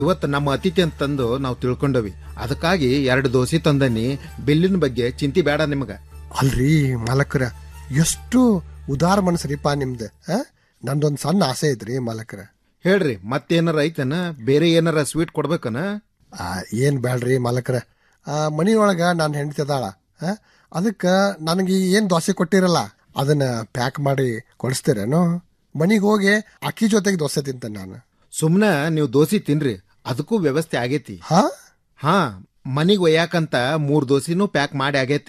ಇವತ್ತು ನಮ್ಮ ಅತಿಥಿ ಅಂತಂದು ನಾವು ತಿಳ್ಕೊಂಡವಿ ಅದಕ್ಕಾಗಿ ಎರಡು ದೋಸೆ ತಂದನಿ ಬಿಲ್ಲಿನ ಬಗ್ಗೆ ಚಿಂತೆ ಬೇಡ ನಿಮಗ ಅಲ್ರಿ ಮಾಲಕರ ಎಷ್ಟು ಉದಾರ ಮನಸ್ಸರಿಪ್ಪ ನಿಮ್ದು ಆ? ನಂದೊಂದ್ ಸಣ್ಣ ಆಸೆ ಐತ್ರಿ ಮಾಲಕರ ಹೇಳ್ರಿ ಮತ್ತೇನಾರ ಐತನ ಬೇರೆ ಏನಾರ ಸ್ವೀಟ್ ಕೊಡ್ಬೇಕನ ಆ, ಏನ್ ಬ್ಯಾಡ್ರಿ ಮಾಲಕರ ಆ, ಮನಿಯೊಳಗ ನಾನು ಹೆಂಡತಿ ಅದಾಳ ಅದಕ್ಕೆ ನನಗೆ ಏನ್ ದೋಸೆ ಕೊಟ್ಟಿರಲ್ಲ ಅದನ್ನ ಪ್ಯಾಕ್ ಮಾಡಿ ಕೊಡಿಸ್ತೀರೇನು ಮನಿಗೆ ಹೋಗಿ ಅಕ್ಕಿ ಜೊತೆಗೆ ದೋಸೆ ತಿಂತೇನೆ ನಾನು ಸುಮ್ನ ನೀವು ದೋಸೆ ತಿನ್ರಿ ಅದಕ್ಕೂ ವ್ಯವಸ್ಥೆ ಆಗೇತಿ ಹಾ ಹಾ ಮನಿಗ್ ಒಯ್ಯಾಕಂತ ಮೂರ್ ದೋಸಿನೂ ಪ್ಯಾಕ್ ಮಾಡಿ ಆಗೇತಿ